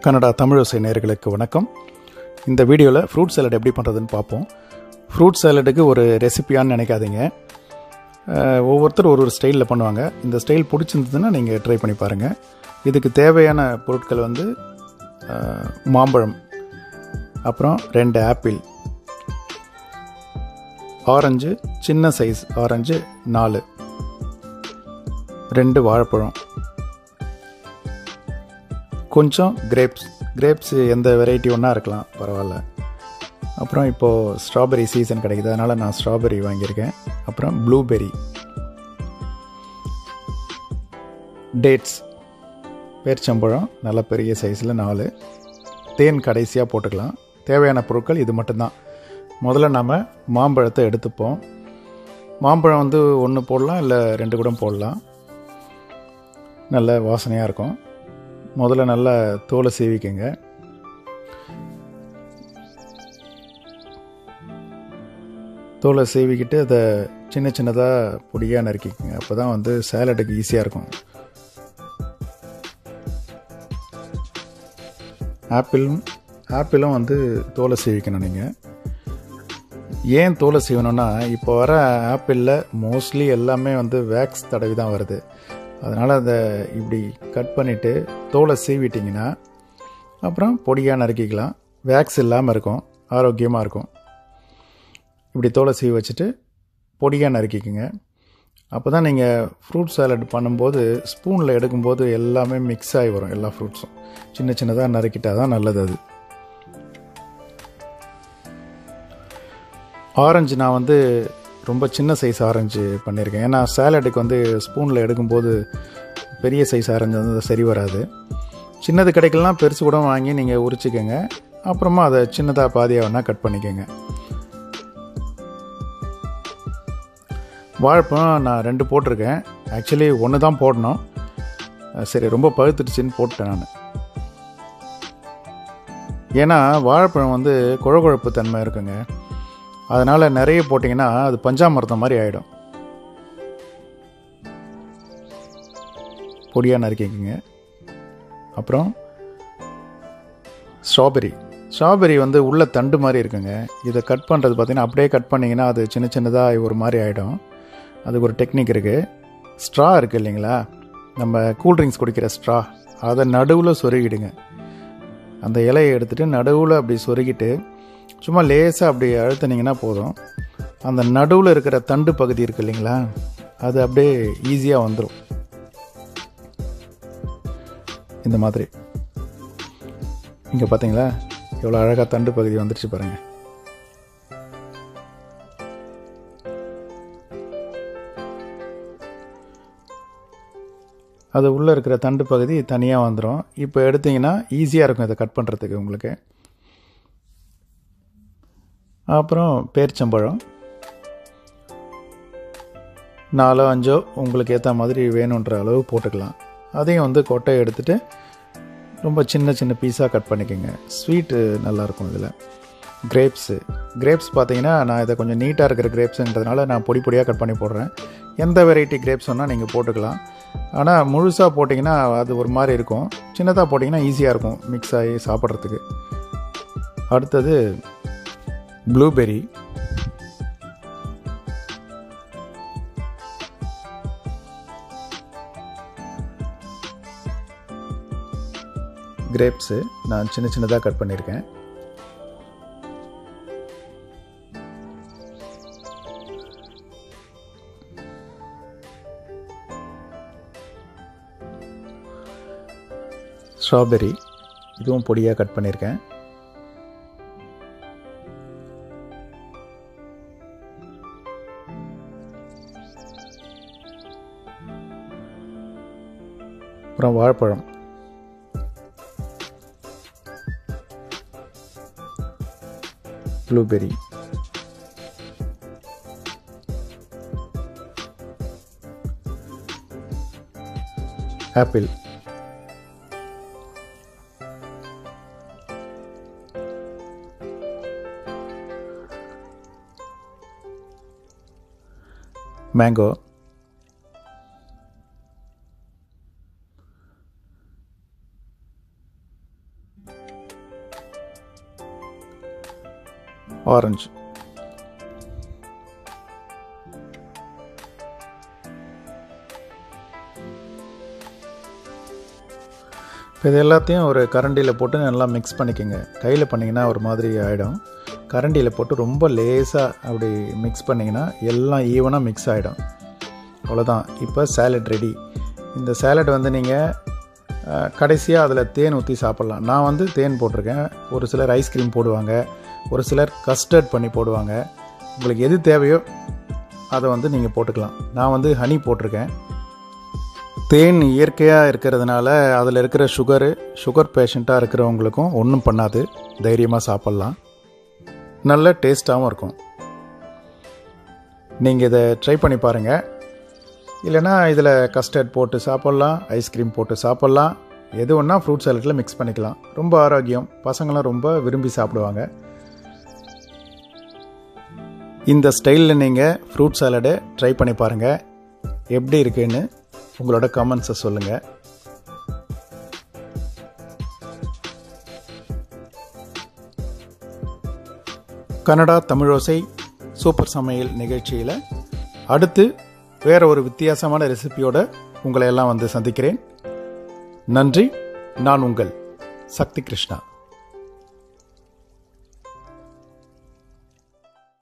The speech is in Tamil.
கனடா தமிழோசை நேயர்களுக்கு வணக்கம் இந்த வீடியோவில் ஃப்ரூட் சாலட் எப்படி பண்ணுறதுன்னு பார்ப்போம் ஃப்ரூட் சாலடுக்கு ஒரு ரெசிபியான்னு நினைக்காதீங்க அஹ், ஒவ்வொருத்தர் ஒரு ஒரு ஸ்டைலில் பண்ணுவாங்க இந்த ஸ்டைல் பிடிச்சிருந்ததுன்னா நீங்கள் ட்ரை பண்ணி பாருங்கள் இதுக்கு தேவையான பொருட்கள் வந்து அஹ், மாம்பழம் அப்புறம் ரெண்டு ஆப்பிள் ஆரஞ்சு சின்ன சைஸ் ஆரஞ்சு நாலு ரெண்டு வாழைப்பழம் கொஞ்சம் கிரேப்ஸ் கிரேப்ஸ் எந்த வெரைட்டி ஒன்றா இருக்கலாம் பரவாயில்ல அப்புறம் இப்போது ஸ்ட்ராபெரி சீசன் கிடைக்குது அதனால் நான் ஸ்ட்ராபெரி வாங்கியிருக்கேன் அப்புறம் ப்ளூபெரி டேட்ஸ் பேர்ச்சம்பழம் நல்ல பெரிய சைஸில் நாலு தேன் கடைசியாக போட்டுக்கலாம் தேவையான பொருட்கள் இது மட்டும்தான் முதல்ல நாம் மாம்பழத்தை எடுத்துப்போம் மாம்பழம் வந்து ஒன்று போடலாம் இல்லை ரெண்டு கூட போடலாம் நல்ல வாசனையாக இருக்கும் முதல்ல நல்லா தோலை சீவிக்கங்க தோலை சீவிக்கிட்டு அதை சின்ன சின்னதாக பொடியாக நறுக்கிக்கங்க அப்போ தான் வந்து சேலடுக்கு ஈஸியாக இருக்கும் ஆப்பிளும் ஆப்பிளும் வந்து தோலை சீவிக்கணும் நீங்கள் ஏன் தோலை சீவணும்னா இப்போ வர ஆப்பிளில் மோஸ்ட்லி எல்லாமே வந்து வேக்ஸ் தடவி தான் வருது அதனால் அதை இப்படி கட் பண்ணிவிட்டு தோலை சீவிட்டிங்கன்னா அப்புறம் பொடியாக நறுக்கிக்கலாம் வேக்ஸ் இல்லாமல் இருக்கும் ஆரோக்கியமாக இருக்கும் இப்படி தோலை சீவி வச்சுட்டு பொடியாக நறுக்கிக்கங்க அப்போ தான் நீங்கள் ஃப்ரூட் சாலட் பண்ணும்போது ஸ்பூனில் எடுக்கும்போது எல்லாமே மிக்ஸ் ஆகி வரும் எல்லா ஃப்ரூட்ஸும் சின்ன சின்னதாக நறுக்கிட்டால் தான் நல்லது அது ஆரஞ்சு நான் வந்து ரொம்ப சின்ன சைஸ் ஆரஞ்சு பண்ணியிருக்கேன் ஏன்னா சாலடுக்கு வந்து ஸ்பூனில் எடுக்கும்போது பெரிய சைஸ் ஆரஞ்சு வந்து சரி வராது சின்னது கிடைக்கலாம் பெருசு கூட வாங்கி நீங்கள் உரிச்சிக்கங்க அப்புறமா அதை சின்னதாக பாதியாக வேணால் கட் பண்ணிக்கோங்க வாழைப்பழம் நான் ரெண்டு போட்டிருக்கேன் ஆக்சுவலி ஒன்று தான் போடணும் அஹ் சரி ரொம்ப பழுத்துடுச்சின்னு போட்டேன் நான் ஏன்னா வாழைப்பழம் வந்து குழகுழப்பு தன்மை இருக்குங்க அதனால் நிறைய போட்டிங்கன்னா அது பஞ்சாமிர்தம் மாதிரி ஆகிடும் பொடியாக நறுக்கிக்கங்க அப்புறம் ஸ்ட்ராபெரி ஸ்ட்ராபெரி வந்து உள்ள தண்டு மாதிரி இருக்குங்க இதை கட் பண்ணுறது பார்த்தீங்கன்னா அப்படியே கட் பண்ணிங்கன்னா அது சின்ன சின்னதாக ஒரு மாதிரி ஆகிடும் அதுக்கு ஒரு டெக்னிக் இருக்குது ஸ்ட்ரா இருக்குது இல்லைங்களா நம்ம கூல்ட்ரிங்க்ஸ் குடிக்கிற ஸ்ட்ரா அதை நடுவில் சொருகிடுங்க அந்த இலையை எடுத்துகிட்டு நடுவில் அப்படி சொருகிட்டு சும்மா லேசாக அப்படி அழுத்தினீங்கன்னா போதும் அந்த நடுவில் இருக்கிற தண்டு பகுதி இருக்கு இல்லைங்களா அது அப்படியே ஈஸியாக வந்துடும் இந்த மாதிரி இங்கே பார்த்தீங்களா எவ்வளோ அழகாக தண்டு பகுதி வந்துருச்சு பாருங்கள் அது உள்ளே இருக்கிற தண்டு பகுதி தனியாக வந்துடும் இப்போ எடுத்தீங்கன்னா ஈஸியாக இருக்கும் இதை கட் பண்ணுறதுக்கு உங்களுக்கு அப்புறம் பேரிச்சம்பழம் நாலோ அஞ்சோ உங்களுக்கு ஏற்ற மாதிரி வேணுன்ற அளவு போட்டுக்கலாம் அதையும் வந்து கொட்டையை எடுத்துட்டு ரொம்ப சின்ன சின்ன பீஸாக கட் பண்ணிக்கோங்க ஸ்வீட்டு நல்லாயிருக்கும் இதில் கிரேப்ஸு கிரேப்ஸ் பார்த்தீங்கன்னா நான் இதை கொஞ்சம் நீட்டாக இருக்கிற கிரேப்ஸுன்றதுனால நான் பொடி பொடியாக கட் பண்ணி போடுறேன் எந்த வெரைட்டி கிரேப்ஸ் வேணால் நீங்கள் போட்டுக்கலாம் ஆனால் முழுசாக போட்டிங்கன்னா அது ஒரு மாதிரி இருக்கும் சின்னதாக போட்டிங்கன்னா ஈஸியாக இருக்கும் மிக்ஸ் ஆகி சாப்பிட்றதுக்கு அடுத்தது ப்ளூபெர்ரி கிரேப்ஸு நான் சின்ன சின்னதாக கட் பண்ணியிருக்கேன் ஸ்ட்ராபெரி இதுவும் பொடியாக கட் பண்ணியிருக்கேன் அப்புறம் வாழைப்பழம் ப்ளூபெர்ரி ஆப்பிள் மேங்கோ ஆரஞ்சு இப்போ இது எல்லாத்தையும் ஒரு கரண்டியில் போட்டு நல்லா மிக்ஸ் பண்ணிக்கோங்க கையில் பண்ணிங்கன்னா ஒரு மாதிரி ஆகிடும் கரண்டியில் போட்டு ரொம்ப லேசாக அப்படி மிக்ஸ் பண்ணிங்கன்னா எல்லாம் ஈவனாக மிக்ஸ் ஆகிடும் அவ்வளோதான் இப்போ சேலட் ரெடி இந்த சேலட் வந்து நீங்கள் கடைசியாக அதில் தேன் ஊற்றி சாப்பிட்லாம் நான் வந்து தேன் போட்டிருக்கேன் ஒரு சிலர் ஐஸ்கிரீம் போடுவாங்க ஒரு சிலர் கஸ்டர்ட் பண்ணி போடுவாங்க உங்களுக்கு எது தேவையோ அதை வந்து நீங்கள் போட்டுக்கலாம் நான் வந்து ஹனி போட்டிருக்கேன் தேன் இயற்கையாக இருக்கிறதுனால அதில் இருக்கிற சுகரு சுகர் பேஷண்ட்டாக இருக்கிறவங்களுக்கும் ஒன்றும் பண்ணாது தைரியமாக சாப்பிட்லாம் நல்ல டேஸ்ட்டாகவும் இருக்கும் நீங்கள் இதை ட்ரை பண்ணி பாருங்கள் இல்லைனா இதில் கஸ்டர்ட் போட்டு சாப்பிட்லாம் ஐஸ்கிரீம் போட்டு சாப்பிட்லாம் எது ஒன்றா ஃப்ரூட் சாலட்டில் மிக்ஸ் பண்ணிக்கலாம் ரொம்ப ஆரோக்கியம் பசங்களாம் ரொம்ப விரும்பி சாப்பிடுவாங்க இந்த ஸ்டைலில் நீங்கள் ஃப்ரூட் சாலடை ட்ரை பண்ணி பாருங்கள் எப்படி இருக்குன்னு உங்களோட கமெண்ட்ஸை சொல்லுங்கள் கனடா தமிழோசை சூப்பர் சமையல் நிகழ்ச்சியில் அடுத்து வேற ஒரு வித்தியாசமான ரெசிபியோட உங்களை எல்லாம் வந்து சந்திக்கிறேன் நன்றி நான் உங்கள் சக்தி கிருஷ்ணா